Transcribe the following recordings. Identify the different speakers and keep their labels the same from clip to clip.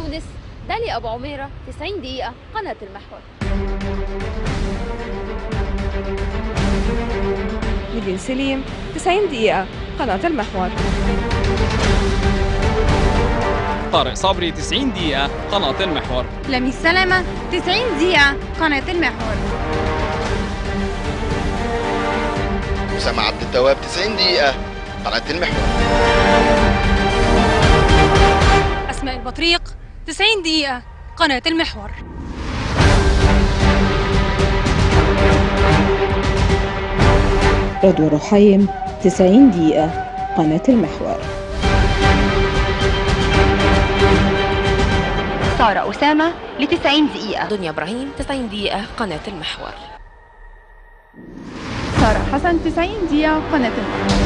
Speaker 1: تونس داليا أبو عميرة 90 دقيقة قناة المحور
Speaker 2: نيفين سليم 90 دقيقة قناة المحور
Speaker 3: طارق صبري 90 دقيقة قناة المحور
Speaker 4: لميس سلامة 90 دقيقة قناة المحور
Speaker 5: أسامة عبد التواب 90 دقيقة قناة المحور
Speaker 4: أسماء البطريق 90 دقيقة قناة المحور
Speaker 6: رضوى رحيم 90 دقيقة قناة المحور
Speaker 7: سارة أسامة ل 90 دقيقة
Speaker 8: دنيا إبراهيم 90 دقيقة قناة المحور
Speaker 9: سارة حسن 90 دقيقة قناة المحور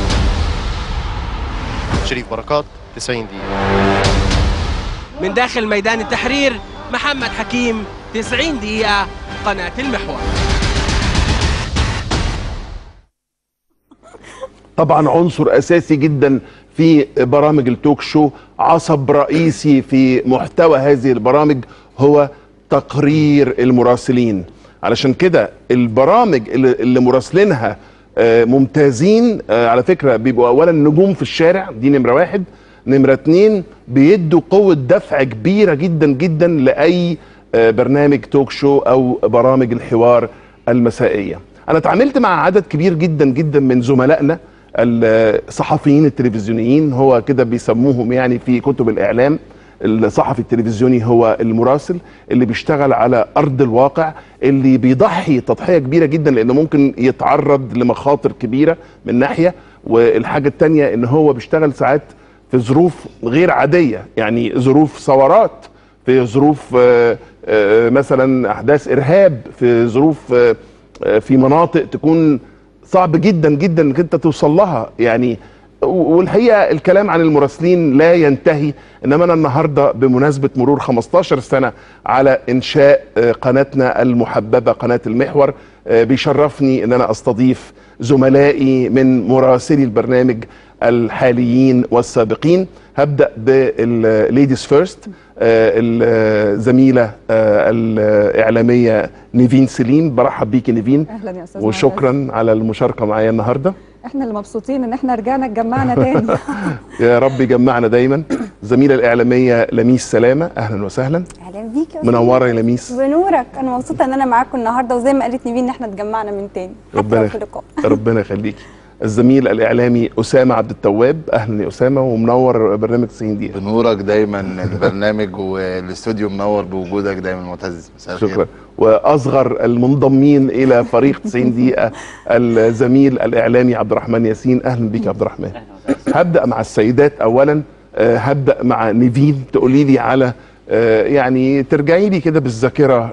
Speaker 5: شريف بركات 90 دقيقة
Speaker 10: من داخل ميدان التحرير محمد حكيم 90 دقيقة قناة المحور
Speaker 11: طبعا عنصر اساسي جدا في برامج التوك شو عصب رئيسي في محتوى هذه البرامج هو تقرير المراسلين علشان كده البرامج اللي, اللي مراسلينها آه، ممتازين آه، على فكره بيبقوا اولا نجوم في الشارع دي نمره واحد نمره اتنين بيدوا قوه دفع كبيره جدا جدا لاي آه، برنامج توك شو او برامج الحوار المسائيه انا اتعاملت مع عدد كبير جدا جدا من زملائنا الصحفيين التلفزيونيين هو كده بيسموهم يعني في كتب الاعلام الصحفي التلفزيوني هو المراسل اللي بيشتغل على ارض الواقع اللي بيضحي تضحيه كبيره جدا لانه ممكن يتعرض لمخاطر كبيره من ناحيه والحاجه الثانيه ان هو بيشتغل ساعات في ظروف غير عاديه يعني ظروف ثورات في ظروف آه، آه، مثلا احداث ارهاب في ظروف آه، آه، في مناطق تكون صعب جدا جدا انك انت توصل لها يعني والحقيقه الكلام عن المراسلين لا ينتهي انما انا النهارده بمناسبه مرور 15 سنه على انشاء آه، قناتنا المحببه قناه المحور آه، بيشرفني ان انا استضيف زملائي من مراسلي البرنامج الحاليين والسابقين هبدا بالليديز فيرست الزميله آه، الاعلاميه نيفين سليم برحب بيكي نيفين
Speaker 12: اهلا يا استاذ
Speaker 11: وشكرا على المشاركه معايا النهارده
Speaker 12: احنا اللي مبسوطين ان احنا رجعنا اتجمعنا تاني
Speaker 11: يا رب يجمعنا دايما الزميله الاعلاميه لميس سلامه اهلا وسهلا
Speaker 13: اهلا بيك يا أستاذ.
Speaker 11: منوره يا لميس
Speaker 13: بنورك انا مبسوطه ان انا معاكم النهارده وزي ما قالت نيفين ان احنا اتجمعنا من تاني
Speaker 11: ربنا
Speaker 13: في لقاء
Speaker 11: ربنا يخليكي الزميل الاعلامي اسامه عبد التواب اهلا يا اسامه ومنور برنامج 90 دقيقه
Speaker 14: بنورك دايما البرنامج والاستوديو منور بوجودك دايما معتز مساء الخير.
Speaker 11: شكرا واصغر المنضمين الى فريق 90 دقيقه الزميل الاعلامي عبد الرحمن ياسين اهلا بك يا عبد الرحمن هبدا مع السيدات اولا آه، هبدا مع نيفين تقولي لي على آه، يعني ترجعي لي كده بالذاكره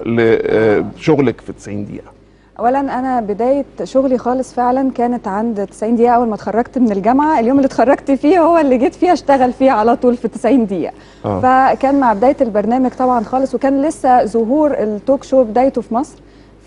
Speaker 11: لشغلك في 90 دقيقه
Speaker 12: اولا انا بدايه شغلي خالص فعلا كانت عند 90 دقيقه اول ما اتخرجت من الجامعه اليوم اللي اتخرجت فيه هو اللي جيت فيه اشتغل فيه على طول في 90 دقيقه
Speaker 15: آه.
Speaker 12: فكان مع بدايه البرنامج طبعا خالص وكان لسه ظهور التوك شو بدايته في مصر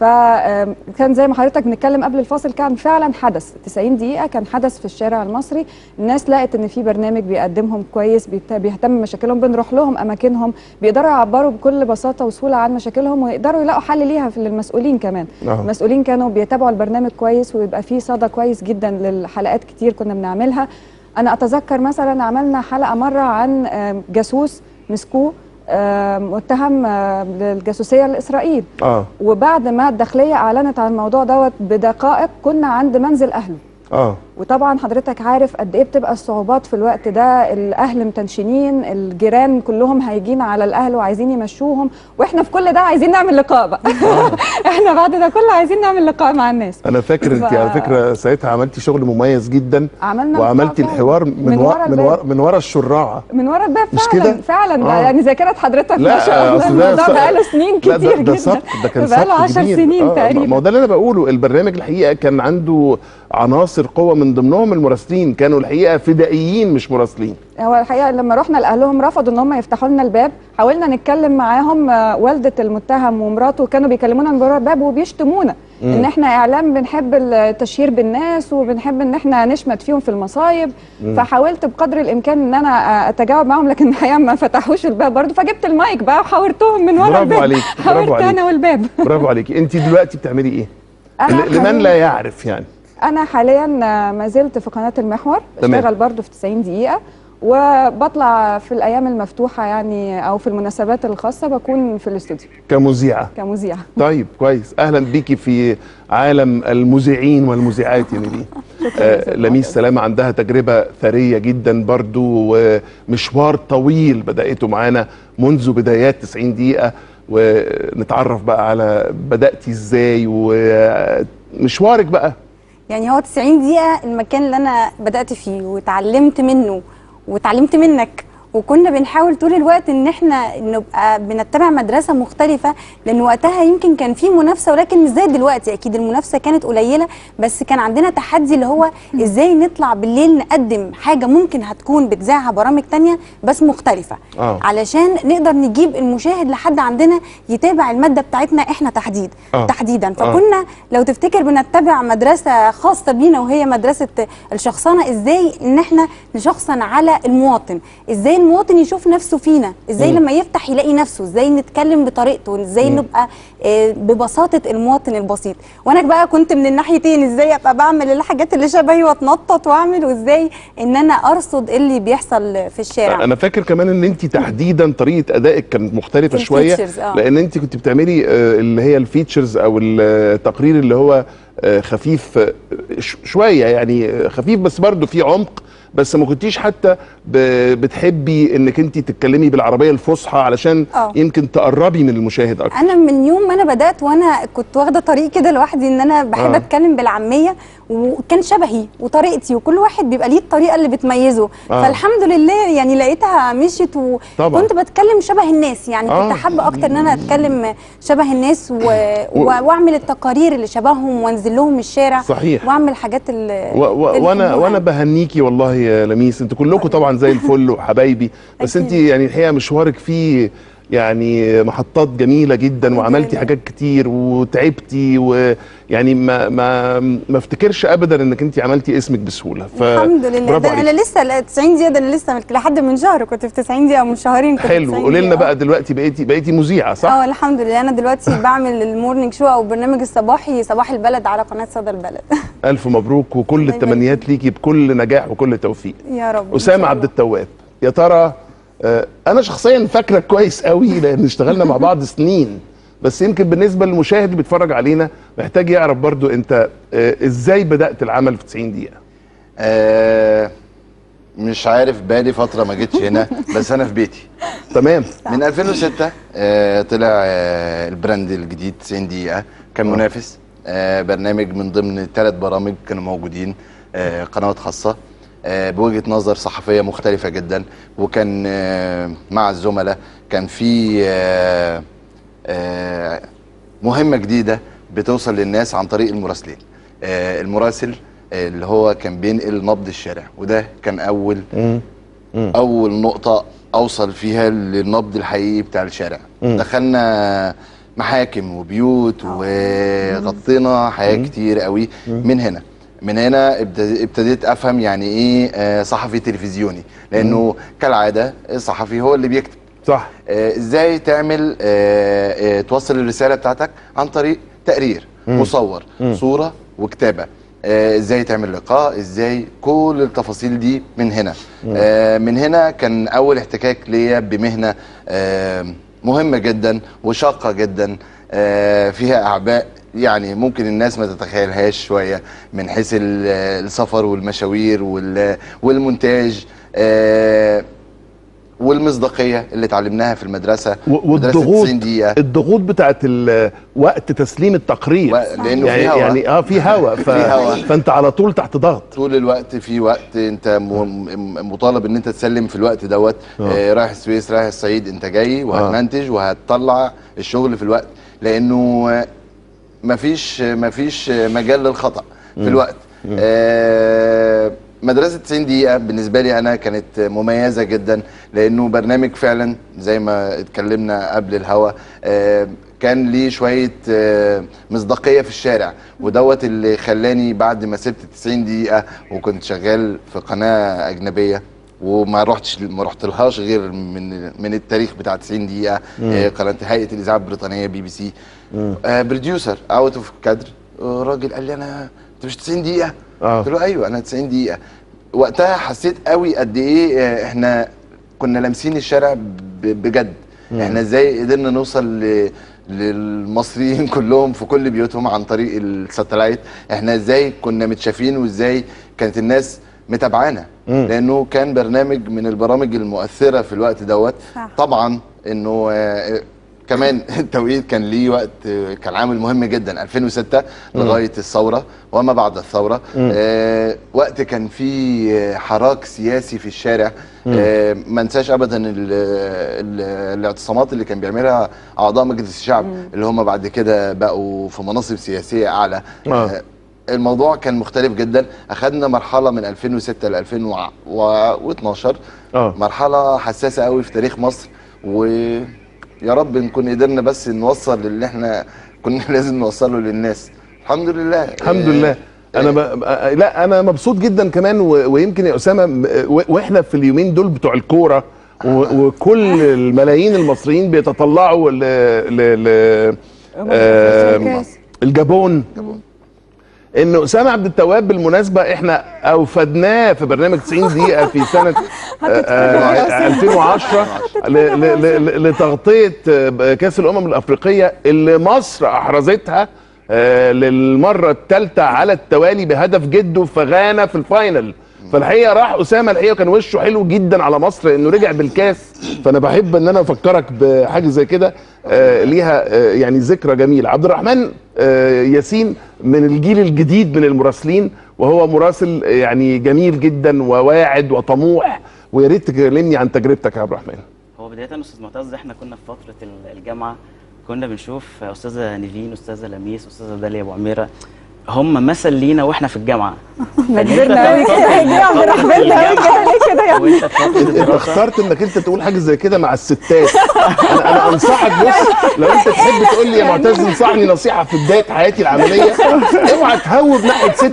Speaker 12: فكان زي ما حضرتك بنتكلم قبل الفاصل كان فعلا حدث 90 دقيقه كان حدث في الشارع المصري الناس لقت ان في برنامج بيقدمهم كويس بيت- بيهتم بمشاكلهم بنروح لهم اماكنهم بيقدروا يعبروا بكل بساطه وسهوله عن مشاكلهم ويقدروا يلاقوا حل ليها في للمسؤولين كمان
Speaker 15: آه.
Speaker 12: المسؤولين كانوا بيتابعوا البرنامج كويس ويبقى فيه صدى كويس جدا للحلقات كتير كنا بنعملها انا اتذكر مثلا عملنا حلقه مره عن آم، جاسوس مسكوه آم، متهم آم، للجاسوسيه لاسرائيل
Speaker 11: اه
Speaker 12: وبعد ما الداخليه اعلنت عن الموضوع دوت بدقائق كنا عند منزل اهله
Speaker 11: اه
Speaker 12: وطبعا حضرتك عارف قد ايه بتبقى الصعوبات في الوقت ده الاهل متنشنين الجيران كلهم هايجين على الاهل وعايزين يمشوهم واحنا في كل ده عايزين نعمل لقاء بقى احنا بعد ده كله عايزين نعمل لقاء مع الناس
Speaker 11: انا فاكر انت
Speaker 12: ف-
Speaker 11: على فكره ساعتها عملتي شغل مميز جدا
Speaker 12: عملنا
Speaker 11: وعملتي
Speaker 12: لقاء
Speaker 11: الحوار
Speaker 12: فعلاً.
Speaker 11: من
Speaker 12: من
Speaker 11: ورا
Speaker 12: ورا
Speaker 11: من
Speaker 12: الباب.
Speaker 11: ورا من ورا الشراعه
Speaker 12: من ورا الباب
Speaker 11: مش
Speaker 12: فعلا
Speaker 11: كده؟
Speaker 12: فعلا
Speaker 11: آه.
Speaker 12: يعني ذاكره حضرتك ما
Speaker 11: لا
Speaker 12: شاء الله
Speaker 11: أصل ده
Speaker 12: الموضوع
Speaker 11: سق-
Speaker 12: بقاله سنين
Speaker 11: لا
Speaker 12: كتير
Speaker 11: ده, ده
Speaker 12: جدا
Speaker 11: سبق ده كان
Speaker 12: بقاله
Speaker 11: سبق
Speaker 12: 10
Speaker 11: كبير.
Speaker 12: سنين
Speaker 11: آه،
Speaker 12: تقريبا
Speaker 11: ما هو ده اللي انا بقوله البرنامج الحقيقه كان عنده عناصر قوه من من ضمنهم المراسلين كانوا الحقيقه فدائيين مش مراسلين
Speaker 12: هو الحقيقه لما رحنا لاهلهم رفضوا ان هم يفتحوا لنا الباب حاولنا نتكلم معاهم آه، والده المتهم ومراته كانوا بيكلمونا من بره الباب وبيشتمونا
Speaker 15: مم.
Speaker 12: ان احنا اعلام بنحب التشهير بالناس وبنحب ان احنا نشمت فيهم في المصايب
Speaker 15: مم.
Speaker 12: فحاولت بقدر الامكان ان انا آه، اتجاوب معاهم لكن الحقيقه ما فتحوش الباب برضه فجبت المايك بقى وحاورتهم من ورا
Speaker 11: برافو
Speaker 12: الباب
Speaker 11: عليك برافو
Speaker 12: حاورت
Speaker 11: عليك
Speaker 12: انا والباب
Speaker 11: برافو عليك انت دلوقتي بتعملي ايه
Speaker 12: أنا
Speaker 11: ل- لمن
Speaker 12: حالياً-
Speaker 11: لا يعرف يعني
Speaker 12: انا حاليا آه، ما زلت في قناه المحور
Speaker 11: تمام.
Speaker 12: بشتغل برضو في 90 دقيقه وبطلع في الايام المفتوحه يعني او في المناسبات الخاصه بكون في الاستوديو
Speaker 11: كمذيعه
Speaker 12: كمذيعه
Speaker 11: طيب كويس اهلا بيكي في عالم المذيعين والمذيعات يا نيلي آه لميس سلامه عندها تجربه ثريه جدا برضو ومشوار طويل بداته معانا منذ بدايات 90 دقيقه ونتعرف بقى على بداتي ازاي ومشوارك بقى
Speaker 13: يعني هو 90 دقيقة المكان اللي أنا بدأت فيه وتعلمت منه وتعلمت منك وكنا بنحاول طول الوقت ان احنا نبقى بنتبع مدرسه مختلفه لان وقتها يمكن كان في منافسه ولكن مش زي دلوقتي اكيد المنافسه كانت قليله بس كان عندنا تحدي اللي هو ازاي نطلع بالليل نقدم حاجه ممكن هتكون بتذاعها برامج تانية بس مختلفه
Speaker 15: آه.
Speaker 13: علشان نقدر نجيب المشاهد لحد عندنا يتابع الماده بتاعتنا احنا تحديد
Speaker 15: آه.
Speaker 13: تحديدا
Speaker 15: آه.
Speaker 13: فكنا لو تفتكر بنتبع مدرسه خاصه بينا وهي مدرسه الشخصنه ازاي ان احنا نشخصن على المواطن ازاي المواطن يشوف نفسه فينا ازاي
Speaker 15: مم.
Speaker 13: لما يفتح يلاقي نفسه ازاي نتكلم بطريقته ازاي
Speaker 15: مم.
Speaker 13: نبقى آه، ببساطه المواطن البسيط وانا بقى كنت من الناحيتين ازاي ابقى بعمل الحاجات اللي شبهي واتنطط واعمل وازاي ان انا ارصد اللي بيحصل في الشارع
Speaker 11: انا فاكر كمان ان انت تحديدا طريقه ادائك كانت مختلفه
Speaker 13: في
Speaker 11: شويه
Speaker 13: الفيتشرز، آه.
Speaker 11: لان انت كنت بتعملي آه، اللي هي الفيتشرز او التقرير اللي هو آه، خفيف آه، ش- شويه يعني آه، خفيف بس برضه في عمق بس ما كنتيش حتى ب- بتحبي انك انت تتكلمي بالعربيه الفصحى علشان
Speaker 13: آه.
Speaker 11: يمكن تقربي من المشاهد اكتر
Speaker 13: انا من يوم ما انا بدات وانا كنت واخده طريق كده لوحدي ان انا بحب
Speaker 11: آه.
Speaker 13: اتكلم بالعاميه وكان شبهي وطريقتي وكل واحد بيبقى ليه الطريقه اللي بتميزه
Speaker 15: آه.
Speaker 13: فالحمد لله يعني لقيتها مشيت
Speaker 11: طبعا.
Speaker 13: وكنت بتكلم شبه الناس يعني
Speaker 11: آه.
Speaker 13: كنت حابه اكتر ان انا اتكلم شبه الناس و... و... واعمل التقارير اللي شبههم وانزل لهم الشارع
Speaker 11: صحيح.
Speaker 13: واعمل حاجات اللي
Speaker 11: و و
Speaker 13: اللي
Speaker 11: وانا
Speaker 13: بيحبوها.
Speaker 11: وانا بهنيكي والله يا لميس انتوا كلكم طبعا زي الفل وحبايبي بس انت يعني الحقيقه مشوارك فيه يعني محطات جميله جدا وعملتي حاجات كتير وتعبتي ويعني ما ما ما افتكرش ابدا انك انت عملتي اسمك بسهوله ف
Speaker 13: الحمد لله
Speaker 11: برافو
Speaker 13: ده انا
Speaker 11: عليكي.
Speaker 13: لسه لا، 90 دقيقه ده انا لسه لحد من شهر كنت في 90 دقيقه من شهرين كنت في
Speaker 11: حلو
Speaker 13: 90
Speaker 11: قولي لنا
Speaker 13: دقيقة.
Speaker 11: بقى دلوقتي بقيتي بقيتي مذيعه صح؟
Speaker 13: اه الحمد لله انا دلوقتي بعمل المورنينج شو او البرنامج الصباحي صباح البلد على قناه صدى البلد
Speaker 11: الف مبروك وكل التمنيات ليكي بكل نجاح وكل توفيق
Speaker 13: يا رب
Speaker 11: اسامه عبد التواب يا ترى آه، انا شخصيا فاكرك كويس قوي لان اشتغلنا مع بعض سنين بس يمكن بالنسبه للمشاهد اللي بيتفرج علينا محتاج يعرف برضو انت آه، ازاي بدات العمل في 90 دقيقه
Speaker 14: آه مش عارف بقالي فتره ما جيتش هنا بس انا في بيتي
Speaker 11: تمام
Speaker 14: من 2006 آه طلع آه البراند الجديد 90 دقيقه كان
Speaker 11: آه.
Speaker 14: منافس آه برنامج من ضمن ثلاث برامج كانوا موجودين آه قنوات خاصه آه بوجهه نظر صحفيه مختلفه جدا وكان آه مع الزملاء كان في آه آه مهمه جديده بتوصل للناس عن طريق المراسلين آه المراسل آه، اللي هو كان بينقل نبض الشارع وده كان اول اول نقطه اوصل فيها للنبض الحقيقي بتاع الشارع
Speaker 15: مم.
Speaker 14: دخلنا محاكم وبيوت وغطينا حاجات كتير قوي من هنا من هنا ابت- ابتديت افهم يعني ايه آه، صحفي تلفزيوني لانه كالعاده الصحفي هو اللي بيكتب
Speaker 11: صح
Speaker 14: آه، ازاي تعمل آه، آه، توصل الرساله بتاعتك عن طريق تقرير
Speaker 15: مم.
Speaker 14: مصور
Speaker 15: مم.
Speaker 14: صوره وكتابه آه، ازاي تعمل لقاء ازاي كل التفاصيل دي من هنا
Speaker 15: مم.
Speaker 14: آه، من هنا كان اول احتكاك ليا بمهنه آه، مهمه جدا وشاقه جدا آه، فيها اعباء يعني ممكن الناس ما تتخيلهاش شويه من حيث ال- السفر والمشاوير وال- والمونتاج آه، والمصداقيه اللي اتعلمناها في المدرسه
Speaker 11: و-
Speaker 14: مدرسة
Speaker 11: والضغوط
Speaker 14: 90 دقيقه
Speaker 11: الضغوط بتاعت ال- وقت تسليم التقرير
Speaker 14: لأنه
Speaker 11: يعني
Speaker 14: في هوا.
Speaker 11: يعني اه في هوا ف...
Speaker 14: في هوا.
Speaker 11: فانت على طول تحت ضغط
Speaker 14: طول الوقت في وقت انت م- م- مطالب ان انت تسلم في الوقت دوت
Speaker 11: آه.
Speaker 14: آه رايح السويس رايح الصعيد انت جاي وهتمنتج وهتطلع الشغل في الوقت لانه آه، مفيش مفيش مجال للخطا في
Speaker 11: مم.
Speaker 14: الوقت آه، مدرسة 90 دقيقة بالنسبة لي أنا كانت مميزة جدا لأنه برنامج فعلا زي ما اتكلمنا قبل الهوا آه، كان ليه شوية آه، مصداقية في الشارع ودوت اللي خلاني بعد ما سبت 90 دقيقة وكنت شغال في قناة أجنبية وما رحتش ما رحت لهاش غير من من التاريخ بتاع 90 دقيقة
Speaker 11: مم.
Speaker 14: آه، قناة هيئة الإذاعة البريطانية بي بي سي بروديوسر اوت اوف كادر راجل قال لي انا انت مش 90 دقيقه
Speaker 11: آه.
Speaker 14: قلت له ايوه انا 90 دقيقه وقتها حسيت قوي قد ايه آه، احنا كنا لامسين الشارع ب- بجد
Speaker 11: مم.
Speaker 14: احنا ازاي قدرنا نوصل ل... للمصريين كلهم في كل بيوتهم عن طريق الساتلايت احنا ازاي كنا متشافين وازاي كانت الناس متابعانا
Speaker 11: مم.
Speaker 14: لانه كان برنامج من البرامج المؤثره في الوقت دوت
Speaker 13: صح.
Speaker 14: طبعا انه آه، كمان التوقيت كان ليه وقت آه، كان عامل مهم جدا 2006
Speaker 11: مم.
Speaker 14: لغايه الثوره وما بعد الثوره
Speaker 11: مم.
Speaker 14: آه وقت كان فيه آه، حراك سياسي في الشارع
Speaker 11: مم.
Speaker 14: آه ما انساش ابدا ال ال الاعتصامات اللي كان بيعملها اعضاء مجلس الشعب اللي هم بعد كده بقوا في مناصب سياسيه اعلى
Speaker 11: آه.
Speaker 14: الموضوع كان مختلف جدا اخذنا مرحله من 2006 ل 2012
Speaker 11: اه
Speaker 14: مرحله حساسه قوي في تاريخ مصر ويا رب نكون قدرنا بس نوصل اللي احنا كنا لازم نوصله للناس الحمد لله
Speaker 11: الحمد لله انا ب... لا انا مبسوط جدا كمان و... ويمكن يا اسامه م- و... واحنا في اليومين دول بتوع الكوره و... وكل الملايين المصريين بيتطلعوا ل ل, ل... آم، الجابون ان اسامه عبد التواب بالمناسبه احنا اوفدناه في برنامج 90 دقيقه في سنه آه، آه، 2010 ل- ل- ل- لتغطيه آه، كاس الامم الافريقيه اللي مصر احرزتها آه، للمره الثالثه على التوالي بهدف جده في غانا في الفاينل فالحقيقه راح اسامه الحقيقه كان وشه حلو جدا على مصر انه رجع بالكاس فانا بحب ان انا افكرك بحاجه زي كده آه، ليها آه، يعني ذكرى جميله عبد الرحمن آه، ياسين من الجيل الجديد من المراسلين وهو مراسل آه، يعني جميل جدا وواعد وطموح ويا ريت تكلمني عن تجربتك يا عبد الرحمن
Speaker 15: هو بداية أستاذ معتز احنا كنا في فترة ال- الجامعة كنا بنشوف أستاذة نيفين أستاذة لميس أستاذة داليا أبو عميرة هم مثل لينا واحنا في الجامعة
Speaker 13: ما
Speaker 15: فإن
Speaker 13: كبرنا
Speaker 15: أنت
Speaker 13: قوي كده
Speaker 15: تنتقل
Speaker 13: يا عبد
Speaker 15: من
Speaker 13: الرحمن
Speaker 15: فترة
Speaker 13: ده
Speaker 15: الجامعة
Speaker 13: ليه كده يا عم
Speaker 15: وأنت في فترة
Speaker 11: انت
Speaker 15: الدراسة
Speaker 11: اخترت انك انت تقول حاجه زي كده مع الستات انا انا انصحك بص لو انت تحب تقول لي يا معتز انصحني نصيحه في بدايه حياتي العمليه اوعى تهوب ناحيه ست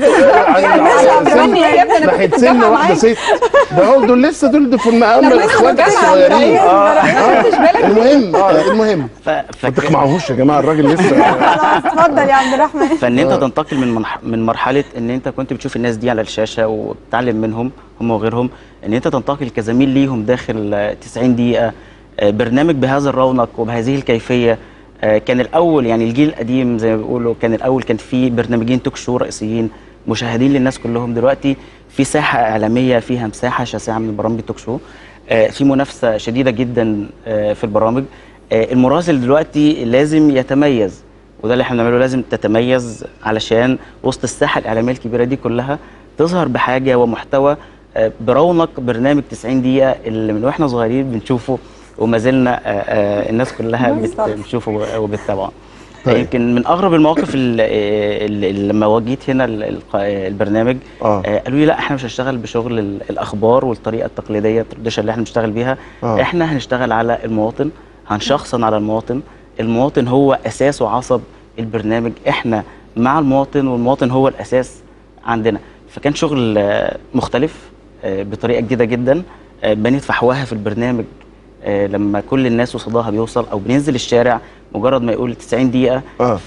Speaker 11: سن ناحيه سن واحده ست ده هو دول لسه دول دول في المقام
Speaker 2: لما
Speaker 11: الاخوات
Speaker 2: يدخلوا جامعة
Speaker 11: الصغيرين
Speaker 2: آه.
Speaker 11: آه.
Speaker 2: خدتش بالك؟
Speaker 11: المهم آه، المهم
Speaker 15: ف...
Speaker 11: ما تقمعوهوش يا جماعه الراجل لسه
Speaker 13: اتفضل يا عبد الرحمن
Speaker 15: فان انت
Speaker 11: آه.
Speaker 15: تنتقل من منح... من مرحله ان انت كنت بتشوف الناس دي على الشاشه وبتتعلم منهم هم وغيرهم ان انت تنتقل كزميل ليهم داخل آه، 90 دقيقه آه، برنامج بهذا الرونق وبهذه الكيفيه آه، كان الاول يعني الجيل القديم زي ما بيقولوا كان الاول كان في برنامجين توك شو رئيسيين مشاهدين للناس كلهم دلوقتي في ساحه اعلاميه فيها مساحه شاسعه من برامج التوك شو آه، في منافسه شديده جدا آه، في البرامج آه، المراسل دلوقتي لازم يتميز وده اللي احنا بنعمله لازم تتميز علشان وسط الساحه الاعلاميه الكبيره دي كلها تظهر بحاجه ومحتوى آه، برونق برنامج 90 دقيقه اللي من واحنا صغيرين بنشوفه وما زلنا آه، آه، الناس كلها بت- بتشوفه وبتتابعه
Speaker 11: طيب.
Speaker 15: يمكن من اغرب المواقف اللي, اللي اللي لما واجهت هنا ال- الق- البرنامج
Speaker 11: آه.
Speaker 15: آه، قالوا لي لا احنا مش هنشتغل بشغل ال- الاخبار والطريقه التقليديه التراديشن اللي احنا بنشتغل بيها
Speaker 11: آه.
Speaker 15: احنا هنشتغل على المواطن هنشخصن على المواطن المواطن هو اساس وعصب البرنامج احنا مع المواطن والمواطن هو الاساس عندنا فكان شغل آه، مختلف آه، بطريقه جديده جدا آه، بنت فحواها في البرنامج آه، لما كل الناس وصداها بيوصل او بننزل الشارع مجرد ما يقول 90 دقيقه
Speaker 11: آه.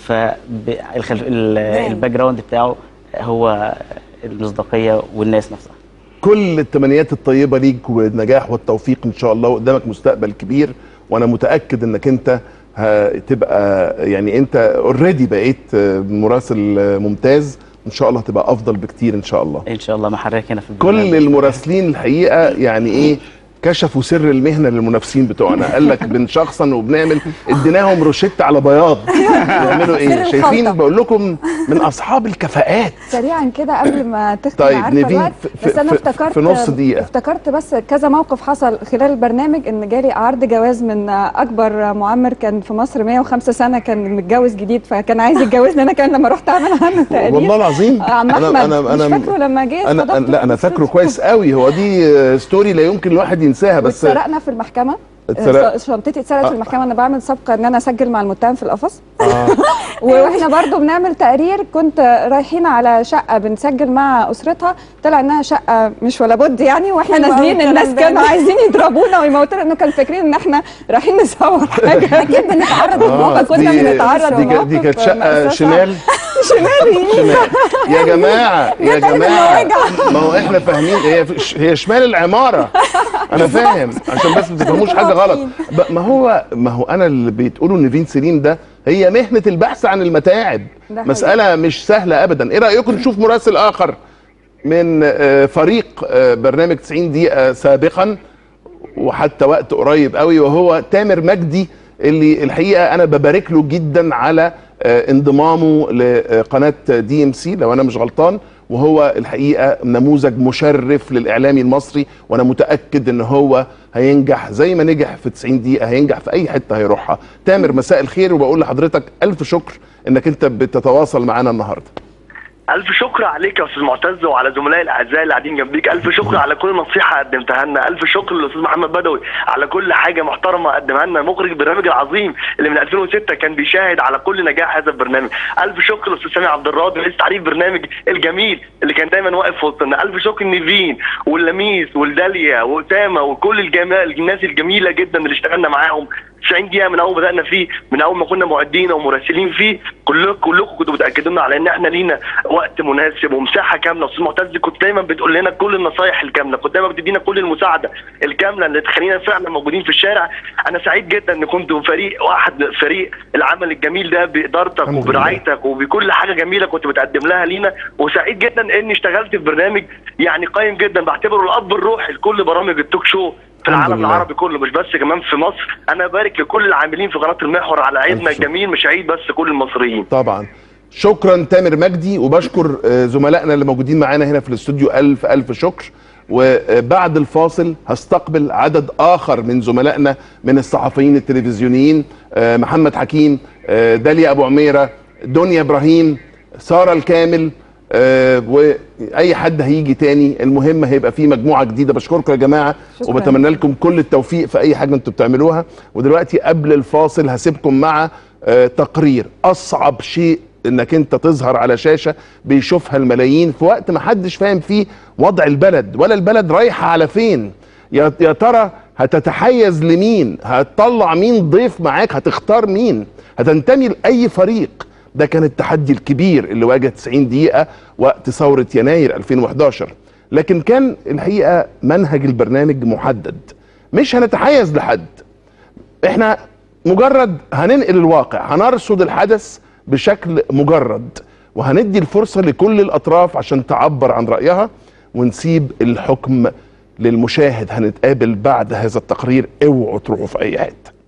Speaker 15: فالباك جراوند بتاعه هو المصداقيه والناس نفسها
Speaker 11: كل التمنيات الطيبه ليك والنجاح والتوفيق ان شاء الله وقدامك مستقبل كبير وانا متاكد انك انت هتبقى يعني انت اوريدي بقيت مراسل ممتاز ان شاء الله هتبقى افضل بكتير ان شاء الله
Speaker 15: ان شاء الله محرك هنا في البرنامج.
Speaker 11: كل المراسلين الحقيقه يعني ايه كشفوا سر المهنه للمنافسين بتوعنا قال لك بنشخصن وبنعمل اديناهم روشته على بياض يعملوا
Speaker 13: سر
Speaker 11: ايه
Speaker 13: الخلطة.
Speaker 11: شايفين بقول لكم من اصحاب الكفاءات
Speaker 12: سريعا كده قبل ما تختم
Speaker 11: طيب،
Speaker 12: عارفه
Speaker 11: نيفين،
Speaker 12: الوقت
Speaker 11: في-
Speaker 12: بس انا
Speaker 11: في-
Speaker 12: افتكرت
Speaker 11: في نص دقيقة.
Speaker 12: افتكرت بس كذا موقف حصل خلال البرنامج ان جالي عرض جواز من اكبر معمر كان في مصر 105 سنه كان متجوز جديد فكان عايز يتجوزني انا كان لما رحت اعمل عنه تقرير
Speaker 11: والله العظيم
Speaker 12: عم احمد مش فاكره لما جه
Speaker 11: انا
Speaker 12: استضفته
Speaker 11: أنا- لا انا فاكره كويس قوي هو دي آه، ستوري لا يمكن الواحد ينساها بس
Speaker 12: واتسرقنا في المحكمه
Speaker 11: اتسرق-
Speaker 12: آه، شنطتي اتسرقت
Speaker 11: آه.
Speaker 12: في المحكمه انا بعمل سابقه ان انا اسجل مع المتهم في القفص
Speaker 11: آه.
Speaker 12: واحنا برضو بنعمل تقرير كنت رايحين على شقه بنسجل مع اسرتها طلع انها شقه مش ولا بد يعني واحنا
Speaker 13: حلو أوي
Speaker 12: نازلين
Speaker 13: الكلام
Speaker 12: الناس
Speaker 13: ده.
Speaker 12: كانوا عايزين يضربونا ويموتونا انه كانوا فاكرين ان احنا رايحين نصور حاجه
Speaker 13: اكيد بنتعرض
Speaker 11: آه،
Speaker 12: لمواقف كنا
Speaker 11: دي-
Speaker 12: بنتعرض
Speaker 11: دي, كانت- دي
Speaker 12: لمواقف
Speaker 11: كانت شقه
Speaker 12: مأساة.
Speaker 11: شمال
Speaker 12: شمال يمين
Speaker 11: شمال يا جماعه يا
Speaker 12: يا تاني
Speaker 11: جماعه
Speaker 12: بالوجع.
Speaker 11: ما هو احنا فاهمين هي هي شمال العماره انا فاهم عشان بس ما تفهموش حاجه غلط ب- ما هو ما هو انا اللي بتقولوا نيفين سليم ده هي مهنه البحث عن المتاعب
Speaker 12: ده حقيقي.
Speaker 11: مساله مش سهله ابدا ايه رايكم نشوف مراسل اخر من آه، فريق آه، برنامج 90 دقيقه سابقا وحتى وقت قريب قوي وهو تامر مجدي اللي الحقيقه انا ببارك له جدا على آه، انضمامه لقناه دي ام سي لو انا مش غلطان وهو الحقيقه نموذج مشرف للاعلامي المصري وانا متاكد ان هو هينجح زي ما نجح في 90 دقيقه هينجح في اي حته هيروحها تامر مساء الخير وبقول لحضرتك الف شكر انك انت بتتواصل معانا النهارده
Speaker 16: ألف شكر عليك يا أستاذ معتز وعلى زملائي الأعزاء اللي قاعدين جنبيك، ألف شكر على كل نصيحة قدمتها لنا، ألف شكر للأستاذ محمد بدوي على كل حاجة محترمة قدمها لنا، مخرج البرنامج العظيم اللي من 2006 كان بيشاهد على كل نجاح هذا البرنامج، ألف شكر للأستاذ سامي عبد الراضي رئيس تعريف برنامج الجميل اللي كان دايما واقف في وسطنا، ألف شكر لنيفين واللميس والداليا وأسامة وكل الجمال الناس الجميلة جدا اللي اشتغلنا معاهم 90 دقيقة من أول ما بدأنا فيه، من أول ما كنا معدين أو مراسلين فيه، كلكم كلكم كنتوا بتأكدوا لنا على إن إحنا لينا وقت مناسب ومساحة كاملة، أستاذ معتز كنت دايما بتقول لنا كل النصايح الكاملة، كنت دايما بتدينا كل المساعدة الكاملة اللي تخلينا فعلا موجودين في الشارع، أنا سعيد جدا إن كنت فريق واحد فريق العمل الجميل ده بإدارتك
Speaker 11: الحمد
Speaker 16: وبرعايتك وبكل حاجة جميلة كنت بتقدم لها لينا، وسعيد جدا إني اشتغلت في برنامج يعني قيم جدا بعتبره الأب الروحي لكل برامج التوك شو في
Speaker 11: الحمد
Speaker 16: العالم
Speaker 11: لله.
Speaker 16: العربي كله مش بس كمان في مصر انا بارك لكل العاملين في قناه المحور على عيدنا الجميل مش عيد بس كل المصريين
Speaker 11: طبعا شكرا تامر مجدي وبشكر آه، زملائنا اللي موجودين معانا هنا في الاستوديو الف الف شكر وبعد الفاصل هستقبل عدد اخر من زملائنا من الصحفيين التلفزيونيين آه، محمد حكيم آه، داليا ابو عميره دنيا ابراهيم ساره الكامل آه، واي حد هيجي تاني المهم هيبقى في مجموعه جديده بشكركم يا جماعه
Speaker 12: شكراً.
Speaker 11: وبتمنى لكم كل التوفيق في اي حاجه انتم بتعملوها ودلوقتي قبل الفاصل هسيبكم مع آه، تقرير اصعب شيء انك انت تظهر على شاشه بيشوفها الملايين في وقت ما حدش فاهم فيه وضع البلد ولا البلد رايحه على فين يا يا ترى هتتحيز لمين هتطلع مين ضيف معاك هتختار مين هتنتمي لاي فريق ده كان التحدي الكبير اللي واجه 90 دقيقه وقت ثوره يناير 2011 لكن كان الحقيقه منهج البرنامج محدد مش هنتحيز لحد احنا مجرد هننقل الواقع هنرصد الحدث بشكل مجرد وهندي الفرصة لكل الأطراف عشان تعبر عن رأيها ونسيب الحكم للمشاهد هنتقابل بعد هذا التقرير اوعوا تروحوا في أي حتة